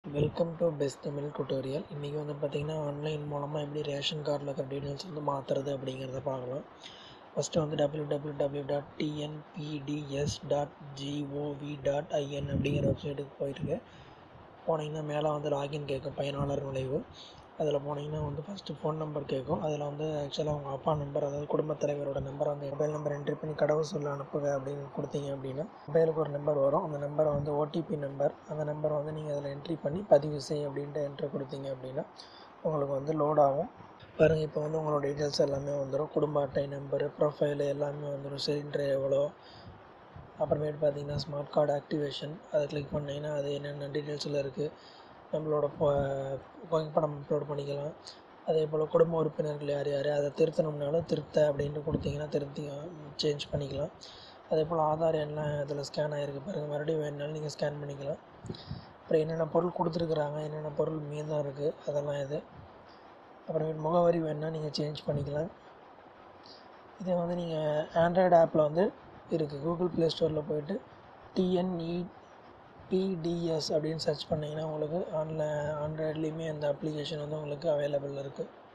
welcome to best Tamil tutorial இன்றைக்கி வந்து பார்த்திங்கன்னா ஆன்லைன் மூலமாக எப்படி ரேஷன் கார்டில் இருக்கிற டீட்டெயில்ஸ் வந்து மாற்றுறது அப்படிங்கிறத பார்க்கலாம் ஃபஸ்ட்டு வந்து W W W dot TNPDS dot GOV dot IN அப்படிங்கிற வெப்சைட்டுக்கு போயிருக்கு போனீங்கன்னா மேலே வந்து லாகின் கேட்கும் பயனாளர் நுழைவு அதில் போனீங்கன்னா வந்து ஃபஸ்ட்டு ஃபோன் நம்பர் கேட்கும் அதில் வந்து ஆக்சுவலாக உங்கள் அப்பா நம்பர் அதாவது குடும்பத் தலைவரோட நம்பர் அந்த மொபைல் நம்பர் என்ட்ரி பண்ணி கடவுள் சொல்ல அனுப்புக அப்படின்னு கொடுத்தீங்க அப்படின்னா மொபைலுக்கு ஒரு நம்பர் வரும் அந்த நம்பரை வந்து ஓடிபி நம்பர் அந்த நம்பரை வந்து நீங்கள் அதில் என்ட்ரி பண்ணி பதிவு செய் அப்படின்ட்டு என்ட்ரி கொடுத்தீங்க அப்படின்னா உங்களுக்கு வந்து லோட் ஆகும் பாருங்கள் இப்போ வந்து உங்களோட டீட்டெயில்ஸ் எல்லாமே வந்துடும் குடும்ப அட்டை நம்பரு ப்ரொஃபைலு எல்லாமே வந்துடும் சிலிண்டர் எவ்வளோ அப்புறமேட்டு பார்த்தீங்கன்னா ஸ்மார்ட் கார்டு ஆக்டிவேஷன் அதை கிளிக் பண்ணிங்கன்னா அது என்னென்ன டீட்டெயில்ஸில் இருக்குது நம்மளோட ப- புகைப்படம் அப்லோட் பண்ணிக்கலாம் அதே போல் குடும்ப உறுப்பினர்கள் யார் யார் அதை திருத்தணும்னாலும் திருத்த அப்படின்ட்டு கொடுத்தீங்கன்னா திருத்தி சேஞ்ச் பண்ணிக்கலாம் அதே போல் ஆதார் எண்ணெய் இதில் ஸ்கேன் ஆகிருக்கு பாருங்கள் மறுபடியும் வேணுனாலும் நீங்கள் ஸ்கேன் பண்ணிக்கலாம் அப்புறம் என்னென்ன பொருள் கொடுத்துருக்குறாங்க என்னென்ன பொருள் மீதம் இருக்குது அதெல்லாம் இது அப்புறமேட்டு முகவரி வேணுன்னா நீங்கள் சேஞ்ச் பண்ணிக்கலாம் இதே வந்து நீங்கள் ஆண்ட்ராய்டு ஆப்பில் வந்து இருக்குது கூகுள் ப்ளே ஸ்டோரில் போயிட்டு டிஎன்இ பிடிஎஸ் அப்படின்னு சர்ச் பண்ணிங்கன்னா உங்களுக்கு ஆன்லைன் ஆண்ட்ராய்ட்லேயுமே அந்த அப்ளிகேஷன் வந்து உங்களுக்கு அவைலபிள் இருக்குது